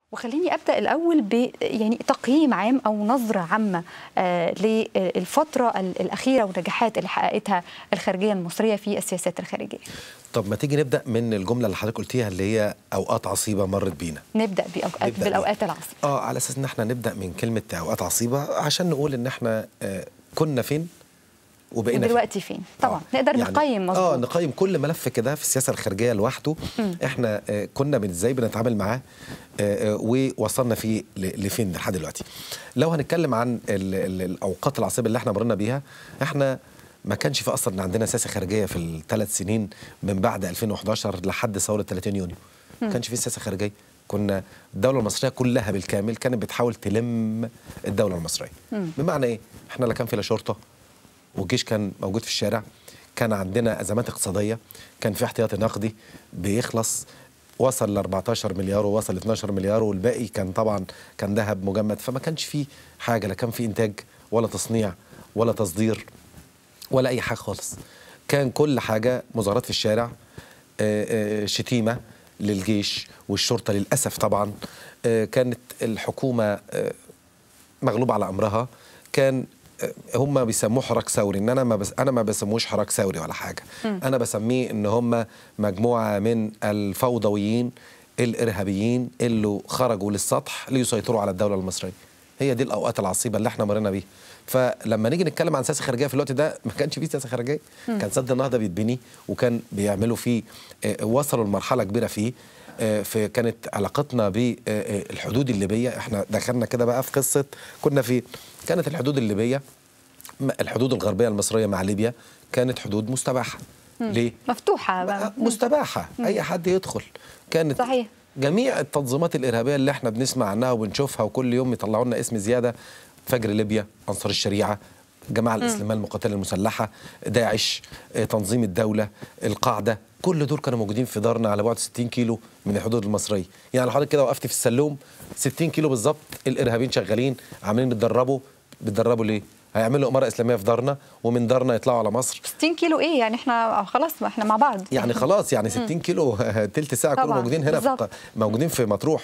وخليني ابدا الاول ب يعني تقييم عام او نظره عامه آه للفتره الاخيره والنجاحات اللي حققتها الخارجيه المصريه في السياسات الخارجيه. طب ما تيجي نبدا من الجمله اللي حضرتك قلتيها اللي هي اوقات عصيبه مرت بينا. نبدا باوقات نبدأ بالاوقات العصيبه. اه على اساس ان احنا نبدا من كلمه اوقات عصيبه عشان نقول ان احنا آه كنا فين وبقينا دلوقتي فين طبعا آه. نقدر يعني نقيم مظبوط اه نقيم كل ملف كده في السياسه الخارجيه لوحده احنا آه كنا من ازاي بنتعامل معاه آه آه ووصلنا فيه ل- لفين لحد دلوقتي لو هنتكلم عن ال ال الاوقات العصيبه اللي احنا مرينا بيها احنا ما كانش في اصلا عندنا سياسه خارجيه في الثلاث سنين من بعد 2011 لحد ثوره 30 يونيو ما كانش في سياسه خارجيه كنا الدوله المصريه كلها بالكامل كانت بتحاول تلم الدوله المصريه بمعنى ايه احنا لا كان في لا شرطه والجيش كان موجود في الشارع كان عندنا ازمات اقتصاديه كان في احتياطي نقدي بيخلص وصل ل 14 مليار ووصل ل 12 مليار والباقي كان طبعا كان ذهب مجمد فما كانش في حاجه لا كان في انتاج ولا تصنيع ولا تصدير ولا اي حاجه خالص كان كل حاجه مظاهرات في الشارع آه، آه، شتيمه للجيش والشرطه للاسف طبعا آه، كانت الحكومه آه، مغلوب على امرها كان آه، هم بيسموه حراك ثوري ان انا ما بس انا ما بسموش حراك ثوري ولا حاجه انا بسميه ان هم مجموعه من الفوضويين الارهابيين اللي خرجوا للسطح ليسيطروا على الدوله المصريه هي دي الاوقات العصيبه اللي احنا مرينا بيها فلما نيجي نتكلم عن سياسه خارجيه في الوقت ده ما كانش فيه سياسه خارجيه كان سد النهضه بيتبني وكان بيعملوا فيه آه، وصلوا لمرحله كبيره فيه آه، في كانت علاقتنا بالحدود الليبيه احنا دخلنا كده بقى في قصه كنا في كانت الحدود الليبيه م- الحدود الغربيه المصريه مع ليبيا كانت حدود مستباحه ليه مفتوحه بقى. مستباحه اي حد يدخل كانت صحيح. جميع التنظيمات الارهابيه اللي احنا بنسمع عنها وبنشوفها وكل يوم يطلعوا لنا اسم زياده فجر ليبيا انصار الشريعه الجماعه الاسلاميه المقاتله المسلحه داعش آه، تنظيم الدوله القاعده كل دول كانوا موجودين في دارنا على بعد 60 كيلو من الحدود المصريه يعني لو حضرتك كده وقفت في السلوم 60 كيلو بالظبط الارهابيين شغالين عاملين بيتدربوا بيتدربوا ليه هيعملوا اماره اسلاميه في دارنا ومن دارنا يطلعوا على مصر 60 كيلو ايه يعني احنا خلاص ما احنا مع بعض يعني خلاص يعني 60 كيلو تلت ساعه كانوا طبعاً، موجودين هنا في بالظبط. الق- موجودين في مطروح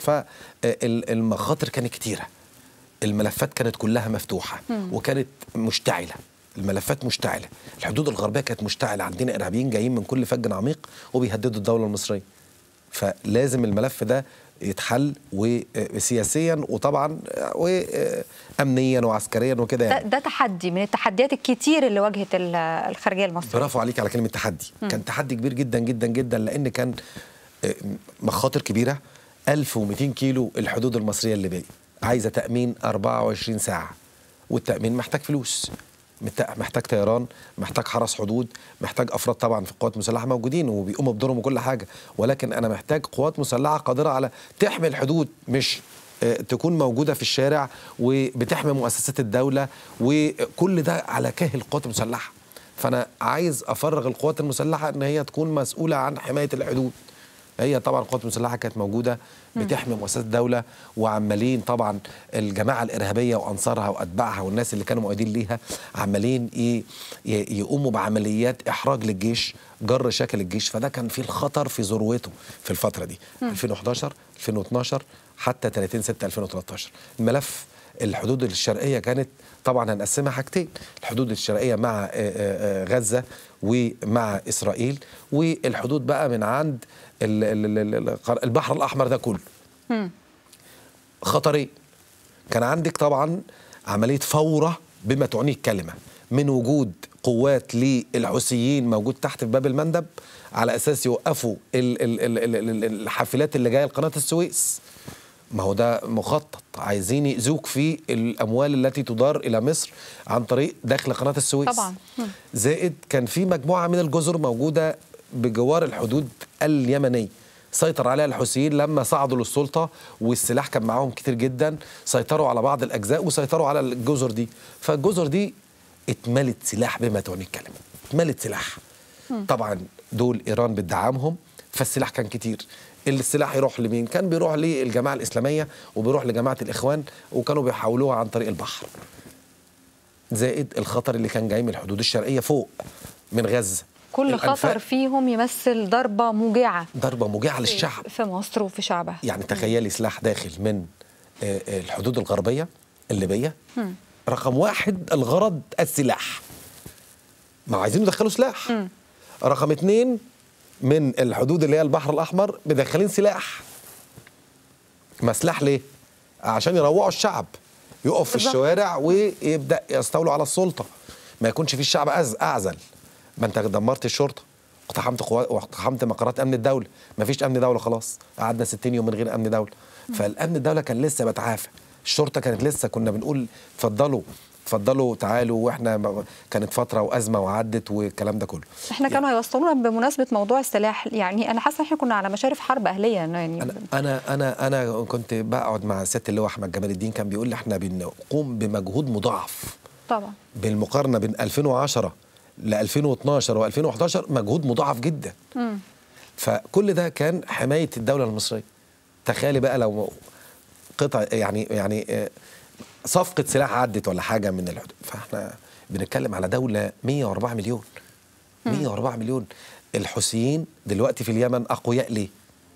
فالمخاطر كانت كتيره الملفات كانت كلها مفتوحه وكانت مشتعله الملفات مشتعله الحدود الغربيه كانت مشتعله عندنا ارهابيين جايين من كل فج عميق وبيهددوا الدوله المصريه فلازم الملف ده يتحل وسياسيا وطبعا وامنيا وعسكريا وكده ده, يعني ده تحدي من التحديات الكتير اللي واجهت ال- الخارجيه المصريه برافو عليك على كلمه تحدي كان تحدي كبير جدا جدا جدا لان كان آه، مخاطر كبيره 1200 كيلو الحدود المصريه الليبيه عايزه تامين 24 ساعه والتامين محتاج فلوس مت- محتاج طيران محتاج حرس حدود محتاج افراد طبعا في القوات المسلحه موجودين وبيقوموا بدورهم وكل حاجه ولكن انا محتاج قوات مسلحه قادره على تحمي الحدود مش آه، تكون موجوده في الشارع وبتحمي مؤسسات الدوله وكل ده على كاهل القوات المسلحه فانا عايز افرغ القوات المسلحه ان هي تكون مسؤوله عن حمايه الحدود هي طبعا القوات المسلحه كانت موجوده بتحمي مؤسسات الدوله وعمالين طبعا الجماعه الارهابيه وانصارها واتباعها والناس اللي كانوا مؤيدين ليها عمالين ي- ي- يقوموا بعمليات احراج للجيش جر شكل الجيش فده كان في الخطر في ذروته في الفتره دي 2011 2012 حتى 30 6 2013 الملف الحدود الشرقيه كانت طبعا هنقسمها حاجتين الحدود الشرقيه مع آه، آه، آه، غزه ومع اسرائيل والحدود بقى من عند ال- ال- ال- ال- البحر الاحمر ده كله خطرين كان عندك طبعا عمليه فوره بما تعنيه الكلمه من وجود قوات للحوثيين موجود تحت في باب المندب على اساس يوقفوا ال- ال- ال- ال- ال- الحافلات اللي جايه لقناه السويس ما هو ده مخطط عايزين يأذوك في الأموال التي تدار إلى مصر عن طريق دخل قناة السويس طبعاً. مم. زائد كان في مجموعة من الجزر موجودة بجوار الحدود اليمنية سيطر عليها الحوثيين لما صعدوا للسلطة والسلاح كان معاهم كتير جدا سيطروا على بعض الأجزاء وسيطروا على الجزر دي فالجزر دي اتملت سلاح بما تعني الكلمة اتملت سلاح طبعا دول إيران بتدعمهم فالسلاح كان كتير السلاح يروح لمين كان بيروح للجماعة الإسلامية وبيروح لجماعة الإخوان وكانوا بيحولوها عن طريق البحر زائد الخطر اللي كان جاي من الحدود الشرقية فوق من غزة كل الأنفاق خطر فيهم يمثل ضربه موجعه ضربه موجعه للشعب في مصر وفي شعبها يعني تخيلي سلاح داخل من آه، آه، الحدود الغربيه الليبيه رقم واحد الغرض السلاح ما عايزين يدخلوا سلاح رقم اتنين من الحدود اللي هي البحر الاحمر مدخلين سلاح ما سلاح ليه عشان يروعوا الشعب يقف في بالظبط. الشوارع ويبدا يستولوا على السلطه ما يكونش في الشعب أز- اعزل ما انت دمرت الشرطه اقتحمت قوا... واقتحمت مقرات امن الدوله ما فيش امن دوله خلاص قعدنا 60 يوم من غير امن دوله فالامن الدوله كان لسه بتعافى الشرطه كانت لسه كنا بنقول اتفضلوا اتفضلوا تعالوا واحنا م- كانت فتره وازمه وعدت والكلام ده كله احنا كانوا هيوصلونا بمناسبه موضوع السلاح يعني انا حاسه ان احنا كنا على مشارف حرب اهليه يعني انا انا انا انا كنت بقعد مع سياده اللواء احمد جمال الدين كان بيقول لي احنا بنقوم بمجهود مضاعف طبعا بالمقارنه بين 2010 ل 2012 و2011 مجهود مضاعف جدا مم. فكل ده كان حمايه الدوله المصريه تخيلي بقى لو قطع يعني يعني آه، صفقه سلاح عدت ولا حاجه من الحدود فاحنا بنتكلم على دوله 104 مليون 104 مليون الحوثيين دلوقتي في اليمن اقوياء ليه؟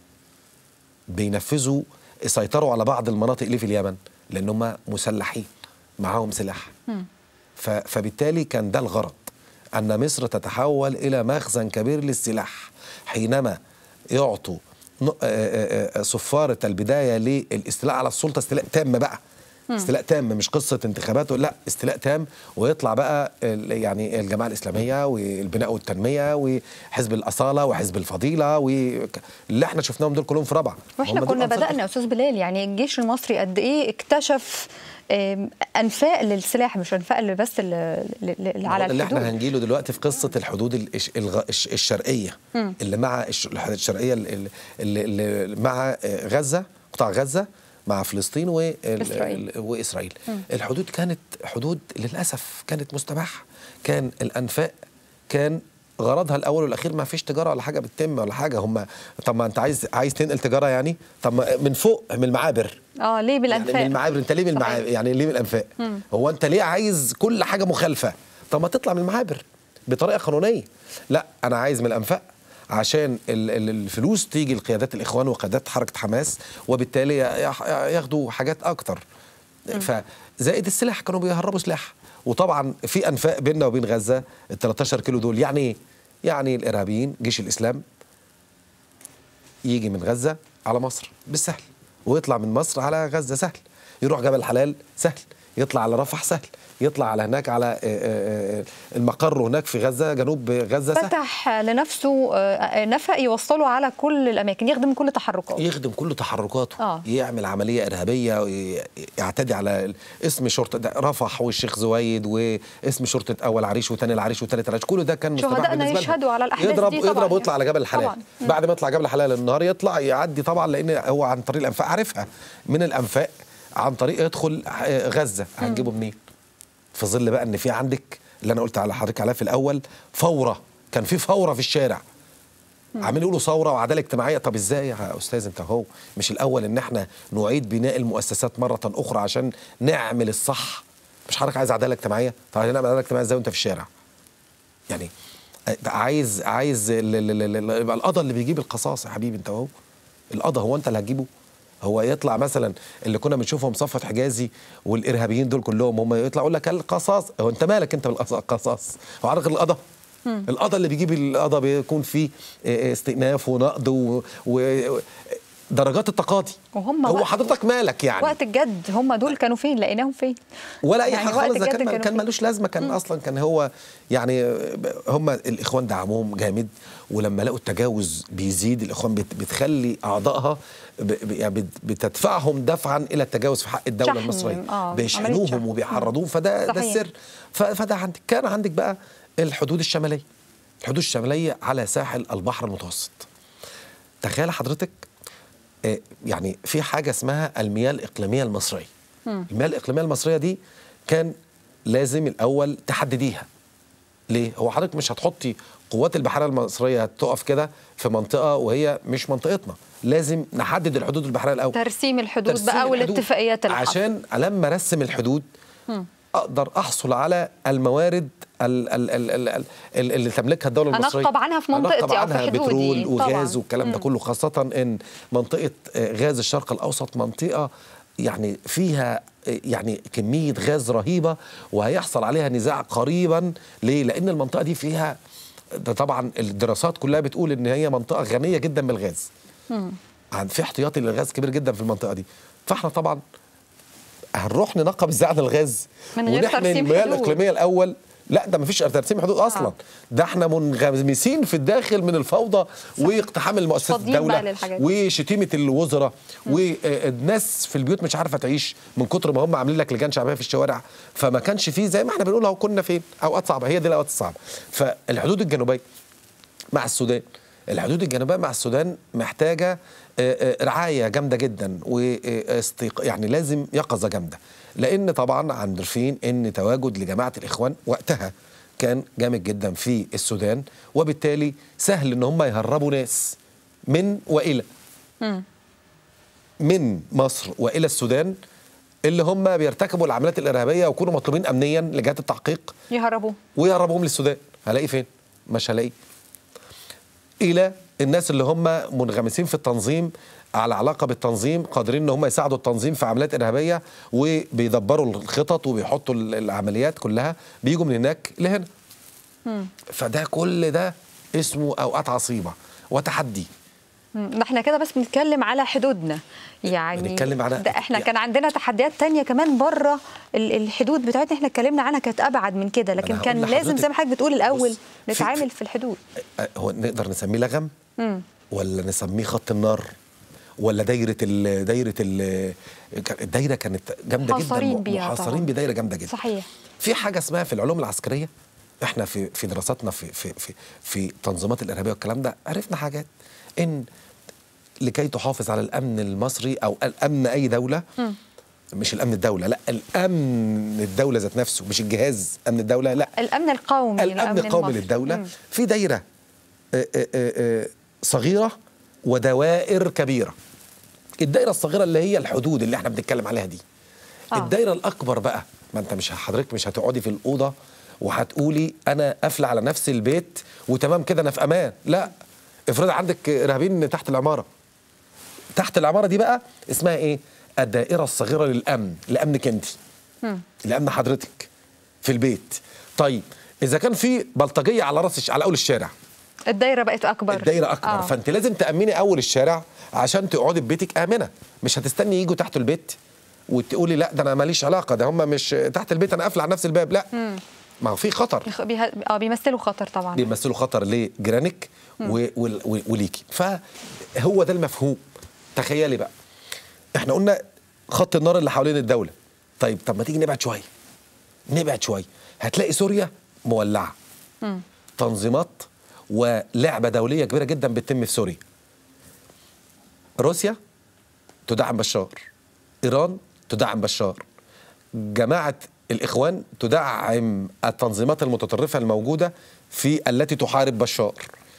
بينفذوا سيطروا على بعض المناطق ليه في اليمن؟ لان هم مسلحين معاهم سلاح ف- فبالتالي كان ده الغرض ان مصر تتحول الى مخزن كبير للسلاح حينما يعطوا ن- آه، آه، آه، صفاره البدايه للاستيلاء على السلطه استيلاء تام بقى استيلاء تام مش قصه انتخابات لا استيلاء تام ويطلع بقى ال- يعني الجماعه الاسلاميه والبناء والتنميه وحزب الاصاله وحزب الفضيله واللي احنا شفناهم دول كلهم في رابعه واحنا هم دول كنا أنصار بدانا يا استاذ بلال يعني الجيش المصري قد ايه اكتشف آم، انفاق للسلاح مش انفاق اللي بس اللي, اللي على اللي الحدود احنا هنجيله دلوقتي في قصه الحدود الش- الغ- الش- الشرقيه اللي مع الش- الشرقيه اللي, اللي, اللي مع آه، غزه قطاع غزه مع فلسطين وال- إسرائيل. ال- واسرائيل الحدود كانت حدود للاسف كانت مستباحه كان الانفاق كان غرضها الاول والاخير ما فيش تجاره ولا حاجه بتتم ولا حاجه هم طب ما انت عايز عايز تنقل تجاره يعني طب ما من فوق من المعابر اه ليه يعني بالانفاق من المعابر انت ليه من صحيح. المعابر يعني ليه من الانفاق هو انت ليه عايز كل حاجه مخالفه طب ما تطلع من المعابر بطريقه قانونيه لا انا عايز من الانفاق عشان ال- ال- الفلوس تيجي لقيادات الاخوان وقيادات حركه حماس وبالتالي يح- ياخدوا حاجات اكتر فزائد السلاح كانوا بيهربوا سلاح وطبعا في انفاق بيننا وبين غزه ال 13 كيلو دول يعني ايه؟ يعني الارهابيين جيش الاسلام يجي من غزة على مصر بالسهل ويطلع من مصر على غزة سهل يروح جبل الحلال سهل يطلع على رفح سهل يطلع على هناك على آه، آه، آه، المقر هناك في غزة جنوب غزة سهل فتح لنفسه آه، نفق يوصله على كل الاماكن يخدم كل تحركاته يخدم كل تحركاته آه. يعمل عمليه ارهابيه وي- يعتدي على ال- اسم شرطه ده رفح والشيخ زويد واسم شرطه اول عريش وثاني العريش وثالث العريش كل ده كان مستباح شهدائنا بالنسبه لهم. يشهدوا على الأحداث يضرب دي طبعاً يضرب يعني. ويطلع على جبل الحلال طبعاً. مم. بعد ما يطلع جبل الحلال النهار يطلع يعدي طبعا لان هو عن طريق الانفاق عارفها من الانفاق عن طريق يدخل آه، غزه هنجيبه منين؟ في ظل بقى ان في عندك اللي انا قلت على حضرتك عليها في الاول فوره كان في فوره في الشارع عاملين يقولوا ثوره وعداله اجتماعيه طب ازاي يا استاذ انت هو مش الاول ان احنا نعيد بناء المؤسسات مره اخرى عشان نعمل الصح مش حضرتك عايز عداله اجتماعيه طب هنعمل عداله اجتماعيه ازاي وانت في الشارع يعني عايز عايز ال- ال- ال- ال- يبقى القضا اللي بيجيب القصاص يا حبيبي انت اهو القضا هو انت اللي هتجيبه هو يطلع مثلا اللي كنا بنشوفهم صفوت حجازي والارهابيين دول كلهم هم يطلع يقول لك القصاص هو انت مالك انت بالقصاص هو عارف القضا القضا اللي بيجيب القضا بيكون فيه اه، استئناف ونقد و, و درجات التقاضي وهم هو وقت- حضرتك مالك يعني وقت الجد هم دول كانوا فين لقيناهم فين ولا اي يعني حاجه وقت خالص ده الجد كان كانوا كان فين؟ ملوش لازمه كان اصلا كان هو يعني هم الاخوان دعموهم جامد ولما لقوا التجاوز بيزيد الاخوان بت- بتخلي اعضائها ب- ب- يعني بت- بتدفعهم دفعا الى التجاوز في حق الدوله شحن، المصريه آه، عملية بيشحنوهم شحن. وبيحرضوهم فده ده صحيح. السر ف- فده عندك كان عندك بقى الحدود الشماليه الحدود الشماليه على ساحل البحر المتوسط تخيل حضرتك آه، يعني في حاجه اسمها المياه الاقليميه المصريه المياه الاقليميه المصريه دي كان لازم الاول تحدديها ليه هو حضرتك مش هتحطي قوات البحريه المصريه تقف كده في منطقه وهي مش منطقتنا لازم نحدد الحدود البحريه الاول ترسيم الحدود ترسيم بقى الحدود. والاتفاقيات اللي حصلت. عشان لما ارسم الحدود اقدر احصل على الموارد ال- ال- ال- ال- ال- اللي تملكها الدوله أنقب المصريه عنها في منطقتي أنقب أو في عنها حدودي. بترول طبعاً. وغاز والكلام ده كله خاصه ان منطقه آه، غاز الشرق الاوسط منطقه يعني فيها آه، يعني كميه غاز رهيبه وهيحصل عليها نزاع قريبا ليه؟ لان المنطقه دي فيها ده طبعا الدراسات كلها بتقول ان هي منطقه غنيه جدا بالغاز عن في احتياطي للغاز كبير جدا في المنطقه دي فاحنا طبعا هنروح ننقب ازاي عن الغاز من غير ونحمي ترسيم المياه حدود. الاقليميه الاول لا ده مفيش ترسيم حدود اصلا آه. ده احنا منغمسين في الداخل من الفوضى واقتحام المؤسسات فاضيين بقى الدوله للحاجات دي. وشتيمه الوزراء والناس في البيوت مش عارفه تعيش من كتر ما هم عاملين لك لجان شعبيه في الشوارع فما كانش فيه زي ما احنا بنقول اهو كنا فين اوقات صعبه هي دي الاوقات الصعبه فالحدود الجنوبيه مع السودان الحدود الجنوبيه مع السودان محتاجه آه، آه، رعايه جامده جدا واستيق يعني لازم يقظه جامده لان طبعا عارفين ان تواجد لجماعه الاخوان وقتها كان جامد جدا في السودان وبالتالي سهل ان هم يهربوا ناس من والى من مصر والى السودان اللي هم بيرتكبوا العمليات الارهابيه ويكونوا مطلوبين امنيا لجهات التحقيق يهربوا ويهربوهم للسودان هلاقي فين مش هلاقي الى الناس اللي هم منغمسين في التنظيم على علاقه بالتنظيم قادرين ان هم يساعدوا التنظيم في عمليات ارهابيه وبيدبروا الخطط وبيحطوا ال- العمليات كلها بيجوا من هناك لهنا فده كل ده اسمه اوقات عصيبه وتحدي مم. ده احنا كده بس بنتكلم على حدودنا يعني بنتكلم على- ده احنا كان عندنا تحديات تانية كمان بره ال- الحدود بتاعتنا احنا اتكلمنا عنها كانت ابعد من كده لكن هقول كان لازم لحضرتك- زي ما حضرتك بتقول الاول بص، في- نتعامل في الحدود أه، هو نقدر نسميه لغم مم. ولا نسميه خط النار ولا دايره ال دايره ال الدايره كانت جامده جدا محاصرين بيها محاصرين طبعاً. بدايره جامده جدا صحيح في حاجه اسمها في العلوم العسكريه احنا في في دراستنا في في في في تنظيمات الارهابيه والكلام ده عرفنا حاجات ان لكي تحافظ على الامن المصري او الامن اي دوله مش الامن الدوله لا الامن الدوله ذات نفسه مش الجهاز امن الدوله لا الامن القومي الامن القومي المصري. للدوله مم. في دايره آه، آه، آه، صغيره ودوائر كبيره الدايره الصغيره اللي هي الحدود اللي احنا بنتكلم عليها دي آه. الدايره الاكبر بقى ما انت مش حضرتك مش هتقعدي في الاوضه وهتقولي انا قافله على نفس البيت وتمام كده انا في امان لا افرض عندك ارهابيين تحت العماره تحت العماره دي بقى اسمها ايه الدائره الصغيره للامن لامنك انت لامن حضرتك في البيت طيب اذا كان في بلطجيه على راس الش... على اول الشارع الدايره بقت اكبر الدايره اكبر آه. آه. فانت لازم تامني اول الشارع عشان تقعدي في بيتك امنه مش هتستني يجوا تحت البيت وتقولي لا ده انا ماليش علاقه ده هم مش تحت البيت انا قافله على نفس الباب لا ما هو في خطر يخ- بيه- اه بيمثلوا خطر طبعا بيمثلوا خطر لجيرانك و- وال- و- وليكي فهو ده المفهوم تخيلي بقى احنا قلنا خط النار اللي حوالين الدوله طيب طب ما تيجي نبعد شويه نبعد شويه هتلاقي سوريا مولعه تنظيمات ولعبه دوليه كبيره جدا بتتم في سوريا روسيا تدعم بشار ايران تدعم بشار جماعه الاخوان تدعم التنظيمات المتطرفه الموجوده في التي تحارب بشار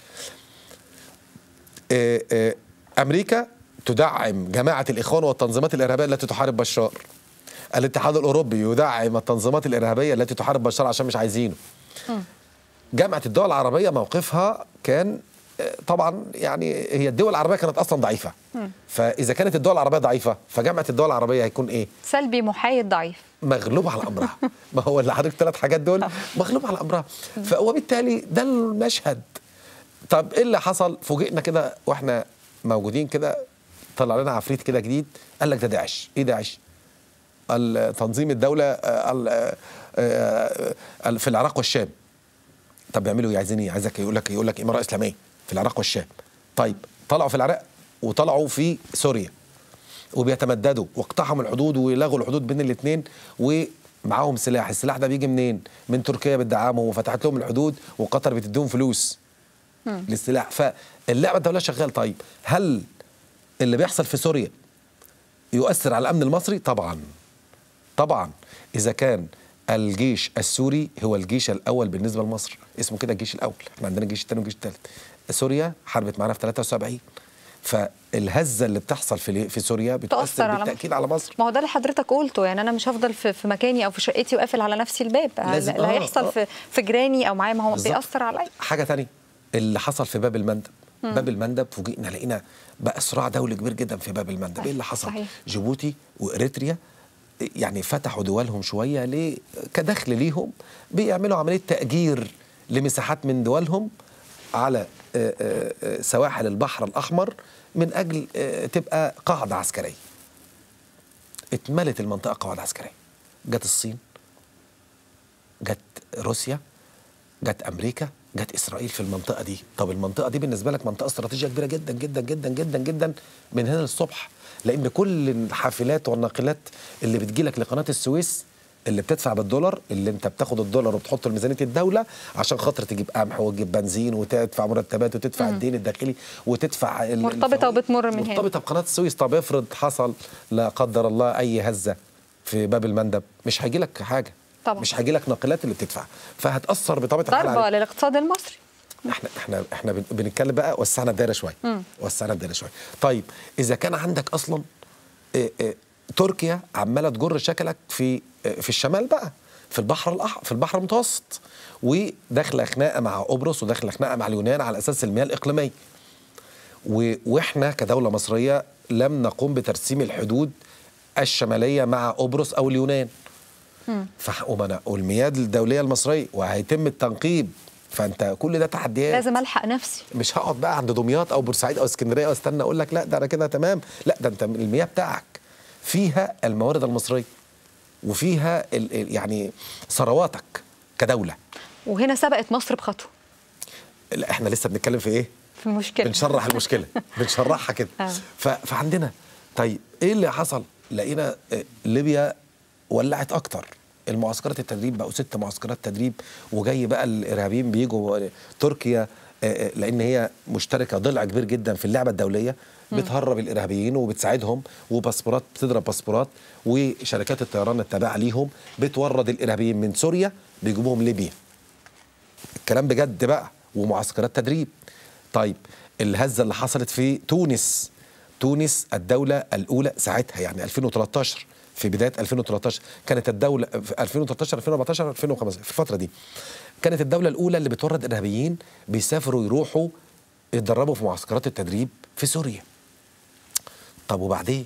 آه، آه، امريكا تدعم جماعه الاخوان والتنظيمات الارهابيه التي تحارب بشار الاتحاد الاوروبي يدعم التنظيمات الارهابيه التي تحارب بشار عشان مش عايزينه جامعه الدول العربيه موقفها كان آه، طبعا يعني هي الدول العربيه كانت اصلا ضعيفه فاذا كانت الدول العربيه ضعيفه فجامعه الدول العربيه هيكون ايه سلبي محايد ضعيف مغلوب على امرها ما هو اللي حضرتك ثلاث حاجات دول مغلوب على امرها وبالتالي ده المشهد طب ايه اللي حصل فوجئنا كده واحنا موجودين كده طلع لنا عفريت كده جديد قال لك ده داعش ايه داعش ال- تنظيم الدوله آه، ال- آه، آه، في العراق والشام طب بيعملوا ايه عايزين ايه عايزك يقول لك يقول لك اماره اسلاميه في العراق والشام طيب طلعوا في العراق وطلعوا في سوريا وبيتمددوا واقتحموا الحدود ولغوا الحدود بين الاثنين ومعاهم سلاح السلاح ده بيجي منين من تركيا بتدعمهم وفتحت لهم الحدود وقطر بتديهم فلوس للسلاح فاللعبه الدوليه شغال طيب هل اللي بيحصل في سوريا يؤثر على الامن المصري طبعا طبعا اذا كان الجيش السوري هو الجيش الاول بالنسبه لمصر اسمه كده الجيش الاول احنا عندنا الجيش الثاني والجيش الثالث سوريا حاربت معانا في 73 فالهزه اللي بتحصل في في سوريا تأثر بتاثر على بالتاكيد على مصر ما هو ده اللي حضرتك قلته يعني انا مش هفضل في, في مكاني او في شقتي وقافل على نفسي الباب لازم- اللي آه، هيحصل آه. في في جيراني او معايا ما هو بالظبط. بيأثر عليا حاجه تانية اللي حصل في باب المندب باب المندب فوجئنا لقينا بقى صراع دولي كبير جدا في باب المندب ايه اللي حصل صحيح. جيبوتي واريتريا يعني فتحوا دولهم شويه ليه كدخل ليهم بيعملوا عمليه تاجير لمساحات من دولهم على آه، آه، آه، سواحل البحر الاحمر من اجل آه، تبقى قاعده عسكريه اتملت المنطقه قاعده عسكريه جت الصين جت روسيا جت امريكا جت اسرائيل في المنطقه دي طب المنطقه دي بالنسبه لك منطقه استراتيجيه كبيره جدا جدا جدا جدا جدا من هنا للصبح لان كل الحافلات والناقلات اللي بتجي لك لقناه السويس اللي بتدفع بالدولار اللي انت بتاخد الدولار وبتحطه لميزانيه الدوله عشان خاطر تجيب قمح وتجيب بنزين وتدفع مرتبات وتدفع الدين الداخلي وتدفع ال- مرتبطة الفوائد. وبتمر من هنا. مرتبطه بقناه السويس طب افرض حصل لا قدر الله اي هزه في باب المندب مش هيجي لك حاجه طبعا. مش هيجي لك ناقلات اللي بتدفع فهتاثر بطبيعه الحال ضربه عليك. للاقتصاد المصري احنا احنا احنا بن- بنتكلم بقى وسعنا الدايره شويه وسعنا الدايره شويه طيب اذا كان عندك اصلا اه اه تركيا عماله تجر شكلك في اه في الشمال بقى في البحر الأح في البحر المتوسط وداخله خناقه مع قبرص وداخله خناقه مع اليونان على اساس المياه الاقليميه و- واحنا كدوله مصريه لم نقوم بترسيم الحدود الشماليه مع قبرص او اليونان فح- ومن- والمياه الدوليه المصريه وهيتم التنقيب فانت كل ده تحديات لازم الحق نفسي مش هقعد بقى عند دمياط او بورسعيد او اسكندريه واستنى اقول لك لا ده انا كده تمام لا ده انت المياه بتاعك فيها الموارد المصريه وفيها ال ال- يعني ثرواتك كدوله وهنا سبقت مصر بخطوه لا احنا لسه بنتكلم في ايه في المشكله بنشرح المشكله بنشرحها كده آه. ف- فعندنا طيب ايه اللي حصل لقينا آه، ليبيا ولعت اكتر المعسكرات التدريب بقوا ست معسكرات تدريب وجاي بقى الارهابيين بيجوا آه، تركيا آه، آه، لان هي مشتركه ضلع كبير جدا في اللعبه الدوليه بتهرب الارهابيين وبتساعدهم وباسبورات بتضرب باسبورات وشركات الطيران التابعه ليهم بتورد الارهابيين من سوريا بيجيبوهم ليبيا الكلام بجد بقى ومعسكرات تدريب طيب الهزه اللي حصلت في تونس تونس الدوله الاولى ساعتها يعني 2013 في بدايه 2013 كانت الدوله في 2013 2014 2015 في الفتره دي كانت الدوله الاولى اللي بتورد ارهابيين بيسافروا يروحوا يتدربوا في معسكرات التدريب في سوريا طب وبعدين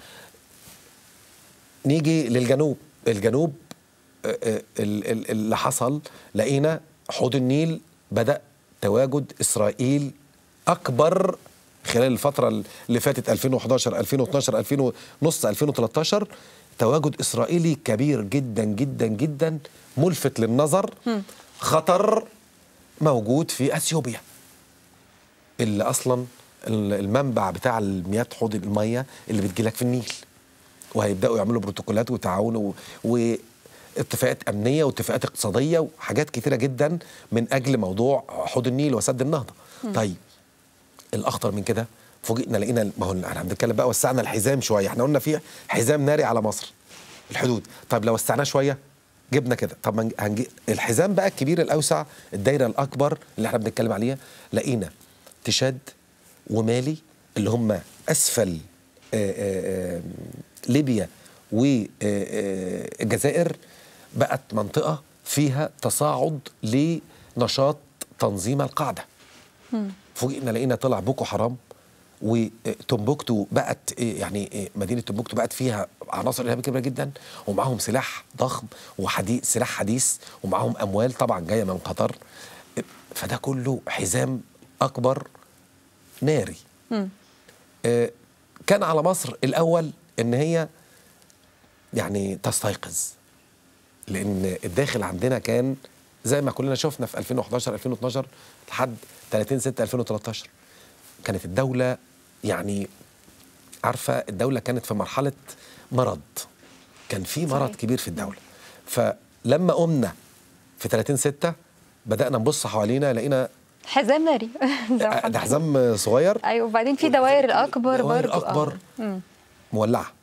نيجي للجنوب الجنوب آه، آه، ال- ال- اللي حصل لقينا حوض النيل بدأ تواجد إسرائيل أكبر خلال الفترة اللي فاتت 2011 2012 2000 نص 2013 تواجد إسرائيلي كبير جدا جدا جدا ملفت للنظر خطر موجود في أثيوبيا اللي أصلا ال- المنبع بتاع المياه حوض المية اللي بتجيلك في النيل وهيبداوا يعملوا بروتوكولات وتعاون و... واتفاقات امنيه واتفاقات اقتصاديه وحاجات كتيره جدا من اجل موضوع حوض النيل وسد النهضه. طيب الاخطر من كده فوجئنا لقينا ما هو احنا بنتكلم بقى وسعنا الحزام شويه احنا قلنا في حزام ناري على مصر الحدود طيب لو وسعناه شويه جبنا كده طب ما هنجي الحزام بقى الكبير الاوسع الدايره الاكبر اللي احنا بنتكلم عليها لقينا تشاد ومالي اللي هم اسفل آه، آه، آه، ليبيا والجزائر بقت منطقه فيها تصاعد لنشاط تنظيم القاعده فوجئنا لقينا طلع بوكو حرام وتومبوكتو بقت يعني مدينه تومبوكتو بقت فيها عناصر ارهابيه كبيره جدا ومعاهم سلاح ضخم وحديث سلاح حديث ومعاهم اموال طبعا جايه من قطر فده كله حزام اكبر ناري آه، كان على مصر الاول ان هي يعني تستيقظ لان الداخل عندنا كان زي ما كلنا شفنا في 2011 2012 لحد 30 6 2013 كانت الدوله يعني عارفه الدوله كانت في مرحله مرض كان في مرض صحيح. كبير في الدوله فلما قمنا في 30 6 بدانا نبص حوالينا لقينا حزام ناري زي ما آه، حضرتك ده حزام صغير ايوه وبعدين في دوائر الاكبر دوائر برضو اكبر آه. مم. مولعه